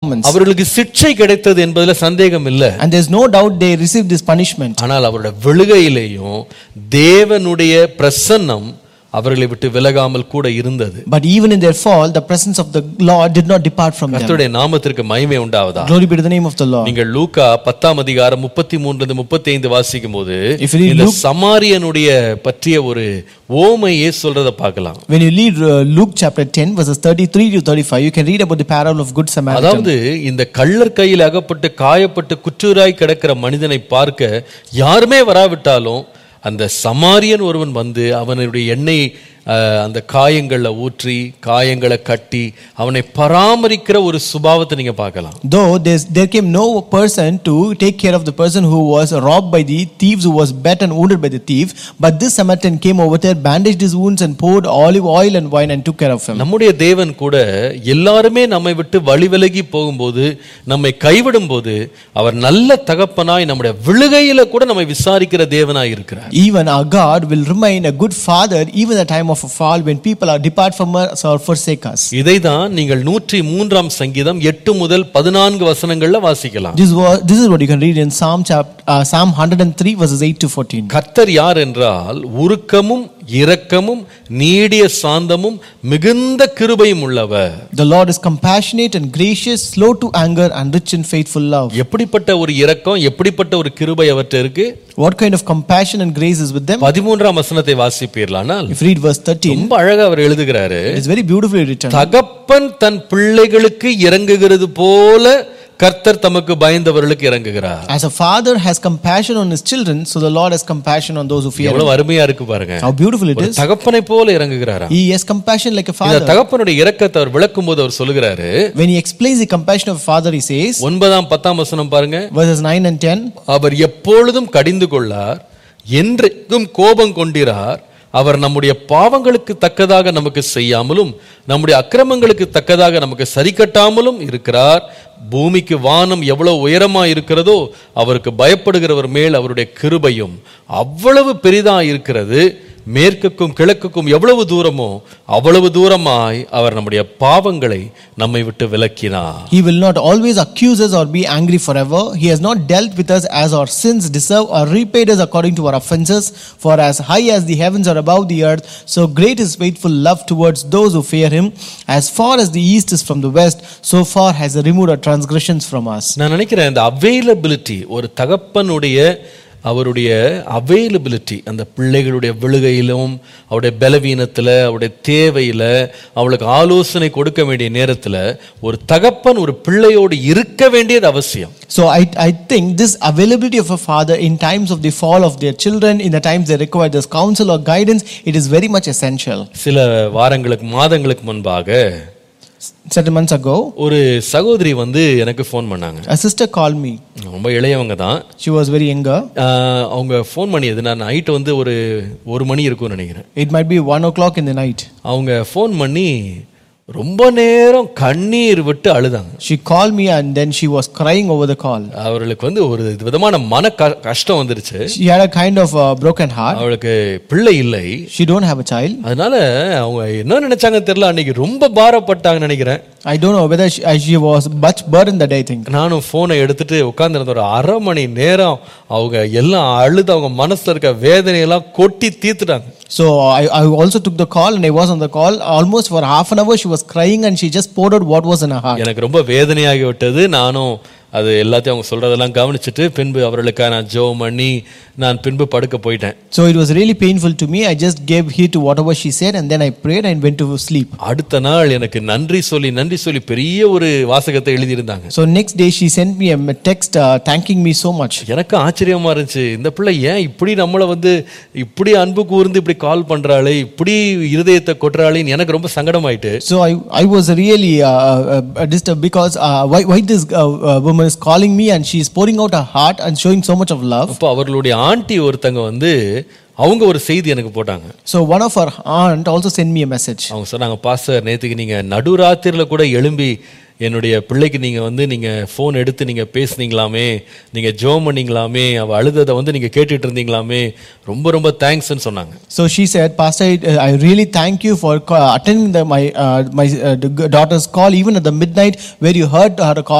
documents. அவர்களுக்கு சிக்ஷை கிடைத்தது என்பதுல சந்தேகம் இல்ல And there's no doubt they received this punishment. ஆனால் அவருடைய விழுகையிலேயும் தேவனுடைய பிரசன்னம் அவர்களை விட்டு விலகாமல் கூட இருந்தது But even in their fall, the presence of the Lord did not depart from them. கர்த்தருடைய நாமத்திற்கு மகிமை உண்டாவதா Glory be to the name of the Lord. நீங்கள் லூக்கா பத்தாம் அதிகாரம் முப்பத்தி மூன்று முப்பத்தி ஐந்து வாசிக்கும் போது If you read இந்த Luke- சமாரியனுடைய பற்றிய ஒரு ஓமையே சொல்றத பார்க்கலாம் When you read uh, Luke chapter 10, verses 33 to 35, you can read about the parable of Good Samaritan. அதாவது இந்த கள்ளர் கையில் அகப்பட்டு காயப்பட்டு குற்றூராய் கிடக்கிற மனிதனை பார்க்க யாருமே வராவிட்டாலும் அந்த சமாரியன் ஒருவன் வந்து அவனுடைய எண்ணெய் அஹ், அந்த காயங்களை ஊற்றி காயங்களை கட்டி அவனை பராமரிக்கிற ஒரு சுபாவத்தை நீங்க பார்க்கலாம் Though there's, there came no person to take care of the person who was robbed by the thieves, who was beat and wounded by the thief, but this Samaritan came over there, bandaged his wounds, and poured olive oil and wine and took care of him. நம்முடைய தேவன் கூட எல்லாருமே நம்மை விட்டு வழி விலகி போகும்போது நம்மை கைவிடும் போது அவர் நல்ல தகப்பனாய் நம்முடைய விழுகையில கூட நம்மை விசாரிக்கிற தேவனாய் இருக்கிறார் Even our God will remain a good father even at the time of a fall when people are depart from us or forsake us. இதைதான் நீங்கள் நூற்றி மூன்றாம் சங்கீதம் எட்டு முதல் பதினான்கு வசனங்கள்ல வாசிக்கலாம் This, was, this is what you can read in Psalm chapter, uh, Psalm 103 verses 8 to 14. கர்த்தர் யார் என்றால் உருக்கமும் இரக்கமும் நீடிய சாந்தமும் மிகுந்த கிருபையும் உள்ளவர் The Lord is compassionate and gracious, slow to anger, and rich in faithful love. எப்படிப்பட்ட ஒரு இரக்கம் எப்படிப்பட்ட ஒரு கிருபை அவர்கிட்ட இருக்கு What kind of compassion and grace is with them? பதிமூன்றாம் வசனத்தை வாசிப்பீர்களானால் If you read verse 13, ரொம்ப அழகா அவர் எழுதுகிறாரு it is very beautifully written. தகப்பன் தன் பிள்ளைகளுக்கு இறங்குகிறது போல கர்த்தர் தமக்கு பயந்தவர்களுக்கு இறங்குகிறார் As a father has compassion on his children, so the Lord has compassion on those who fear him. எவ்வளவு அருமையா இருக்கு பாருங்க How beautiful it ஒரு is. தகப்பனை போல இறங்குகிறாரா He has compassion like a இந்த father. தகப்பனுடைய இரக்கத்தை அவர் விளக்கும் போது அவர் சொல்லுகிறாரு When he explains the compassion of a father, he says, ஒன்பதாம் பத்தாம் வசனம் பாருங்க verses 9 and 10, அவர் எப்பொழுதும் கடிந்து கொள்ளார் என்றைக்கும் கோபம் கொண்டிரார் அவர் நம்முடைய பாவங்களுக்கு தக்கதாக நமக்கு செய்யாமலும் நம்முடைய அக்கிரமங்களுக்கு தக்கதாக நமக்கு சரி கட்டாமலும் இருக்கிறார் பூமிக்கு வானம் எவ்வளவு உயரமா இருக்கிறதோ அவருக்கு பயப்படுகிறவர் மேல் அவருடைய கிருபையும் அவ்வளவு பெரிதா இருக்கிறது மேற்குக்கும் கிழக்குக்கும் எவ்வளவு தூரமோ அவ்வளவு தூரமாய் அவர் நம்முடைய பாவங்களை நம்மை விட்டு விலக்கினார் He will not always accuse us or be angry forever. He has not dealt with us as our sins deserve or repaid us according to our offenses. For as high as the heavens are above the earth, so great is faithful love towards those who fear him. As far as the east is from the west, so far has he removed our transgressions from us. நான் நினைக்கிறேன் இந்த availability ஒரு தகப்பனுடைய அவருடைய availability அந்த பிள்ளைகளுடைய விழுகையிலும் அவருடைய பலவீனத்தில் அவருடைய தேவையில் அவளுக்கு ஆலோசனை கொடுக்க வேண்டிய நேரத்தில் ஒரு தகப்பன் ஒரு பிள்ளையோடு இருக்க வேண்டியது அவசியம் So I, I think this availability of a father in times of the fall of their children, in the times they require this counsel or guidance, it is very much essential. சில வாரங்களுக்கு மாதங்களுக்கு முன்பாக Certain months ago, ஒரு சகோதரி வந்து எனக்கு phone பண்ணாங்க a sister called me. ரொம்ப இளையவங்க தான் She was very younger. ஆஹ் அவங்க ஃபோன் பண்ணியது நான் நைட்டு வந்து ஒரு ஒரு மணி இருக்கும்னு நினைக்கிறேன் It might be one o'clock in the night. அவங்க ஃபோன் பண்ணி ரொம்ப நேரம் கண்ணீர் விட்டு அழுதாங்க She called me and then she was crying over the call. அவர்களுக்கு வந்து ஒரு விதமான மன க- கஷ்டம் வந்துருச்சு She had a kind of uh, broken heart. அவளுக்கு பிள்ளை இல்லை She don't have a child. அதனால அவங்க என்ன நினைச்சாங்க தெரியல அன்னைக்கு ரொம்ப பாரப்பட்டாங்கன்னு நினைக்கிறேன் I don't know whether she, uh, she was much burdened that day, I think. நானும் ஃபோனை எடுத்துட்டு உட்காந்துருந்த ஒரு அரை மணி நேரம் அவங்க எல்லாம் அழுது அவங்க மனசுல இருக்க வேதனையெல்லாம் கொட்டி தீர்த்துட்டாங்க So I, I also took the call and I was on the call. Almost for half an hour she was crying and she just poured out what was in her heart. எனக்கு ரொம்ப வேதனையாகி விட்டது நானும் அது எல்லாத்தையும் அவங்க சொல்றதெல்லாம் கவனிச்சுட்டு பின்பு அவர்களுக்காக நான் ஜெபம் பண்ணி நான் பின்பு படுக்க போயிட்டேன் So it was really painful to me. I just gave heed to whatever she said and then I prayed and went to sleep. அடுத்த நாள் எனக்கு நன்றி சொல்லி நன்றி சொல்லி பெரிய ஒரு வாசகத்தை எழுதியிருந்தாங்க So next day she sent me a text uh, thanking me so much. எனக்கு ஆச்சரியமா இருந்துச்சு இந்த பிள்ளை ஏன் இப்படி நம்மளை வந்து இப்படி அன்பு கூர்ந்து இப்படி கால் பண்றாளே இப்படி இருதயத்தை கொட்டுறாளேன்னு எனக்கு ரொம்ப சங்கடமாயிட்டு So I, I was really uh, uh, disturbed because uh, why, why this uh, uh, woman is calling me and she is pouring out her heart and showing so much of love. அப்போ அவர்களுடைய aunty ஒருத்தங்க வந்து அவங்க ஒரு செய்தி எனக்கு போட்டாங்க So one of her aunt also sent me a message. அவங்க சொன்னாங்க பாஸ்டர் நேத்துக்கு நீங்க நடுராத்திரில கூட எழும்பி என்னுடைய பிள்ளைக்கு நீங்க வந்து நீங்க ஃபோன் எடுத்து நீங்க பேசுனீங்களாமே நீங்க ஜோம் பண்ணீங்களாமே அவ அழுததை வந்து நீங்க கேட்டுட்டு இருந்தீங்களாமே ரொம்ப ரொம்ப தேங்க்ஸ்ன்னு சொன்னாங்க So she said, Pastor, I, I really thank you for ca- attending the, my uh, my uh, daughter's call even at the midnight where you heard her call.